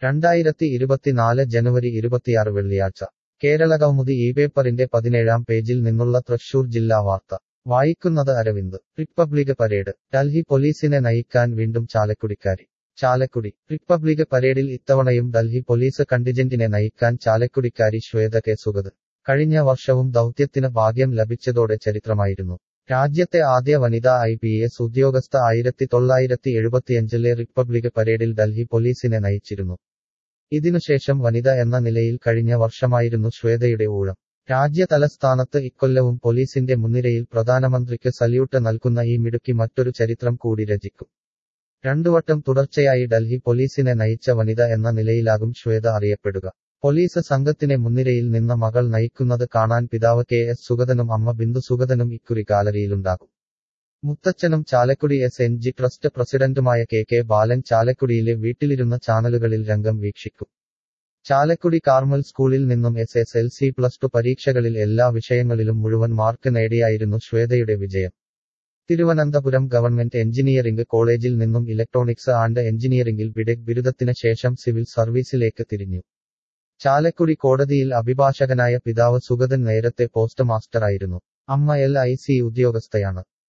രണ്ടായിരത്തി ഇരുപത്തിനാല് ജനുവരി ഇരുപത്തിയാറ് വെള്ളിയാഴ്ച കേരളകൗമുദി ഈ പേപ്പറിന്റെ പതിനേഴാം പേജിൽ നിന്നുള്ള തൃശൂർ ജില്ലാ വാർത്ത വായിക്കുന്നത് അരവിന്ദ് റിപ്പബ്ലിക് പരേഡ് ഡൽഹി പോലീസിനെ നയിക്കാൻ വീണ്ടും ചാലക്കുടിക്കാരി ചാലക്കുടി റിപ്പബ്ലിക് പരേഡിൽ ഇത്തവണയും ഡൽഹി പോലീസ് കണ്ടിജന്റിനെ നയിക്കാൻ ചാലക്കുടിക്കാരി ശ്വേത കെ സുഗത് കഴിഞ്ഞ വർഷവും ദൗത്യത്തിന് ഭാഗ്യം ലഭിച്ചതോടെ ചരിത്രമായിരുന്നു രാജ്യത്തെ ആദ്യ വനിതാ ഐ പി എസ് ഉദ്യോഗസ്ഥ ആയിരത്തി തൊള്ളായിരത്തി എഴുപത്തിയഞ്ചിലെ റിപ്പബ്ലിക് പരേഡിൽ ഡൽഹി പോലീസിനെ നയിച്ചിരുന്നു ഇതിനുശേഷം വനിത എന്ന നിലയിൽ കഴിഞ്ഞ വർഷമായിരുന്നു ശ്വേതയുടെ ഊഴം രാജ്യ തലസ്ഥാനത്ത് ഇക്കൊല്ലവും പോലീസിന്റെ മുൻനിരയിൽ പ്രധാനമന്ത്രിക്ക് സല്യൂട്ട് നൽകുന്ന ഈ മിടുക്കി മറ്റൊരു ചരിത്രം കൂടി രചിക്കും രണ്ടുവട്ടം തുടർച്ചയായി ഡൽഹി പോലീസിനെ നയിച്ച വനിത എന്ന നിലയിലാകും ശ്വേത അറിയപ്പെടുക പോലീസ് സംഘത്തിനെ മുൻനിരയിൽ നിന്ന മകൾ നയിക്കുന്നത് കാണാൻ പിതാവ് കെ എസ് സുഗതനും അമ്മ ബിന്ദു സുഗതനും ഇക്കുറി ഗാലറിയിലുണ്ടാകും മുത്തച്ഛനും Chalakudy S N G trust പ്രസിഡന്റുമായ കെ കെ ബാലൻ ചാലക്കുടിയിലെ വീട്ടിലിരുന്ന ചാനലുകളിൽ രംഗം വീക്ഷിക്കും ചാലക്കുടി കാർമൽ സ്കൂളിൽ നിന്നും S S L C plus two പരീക്ഷകളിൽ എല്ലാ വിഷയങ്ങളിലും മുഴുവൻ മാർക്ക് നേടിയായിരുന്നു ശ്വേതയുടെ വിജയം തിരുവനന്തപുരം ഗവൺമെന്റ് എഞ്ചിനീയറിംഗ് കോളേജിൽ നിന്നും ഇലക്ട്രോണിക്സ് ആൻഡ് എഞ്ചിനീയറിംഗിൽ ബിടെക് ബിരുദത്തിന് ശേഷം സിവിൽ സർവീസിലേക്ക് തിരിഞ്ഞു ചാലക്കുടി കോടതിയിൽ അഭിഭാഷകനായ പിതാവ് സുഗതൻ നേരത്തെ പോസ്റ്റ് മാസ്റ്ററായിരുന്നു അമ്മ എൽ ഐ സി ഉദ്യോഗസ്ഥയാണ്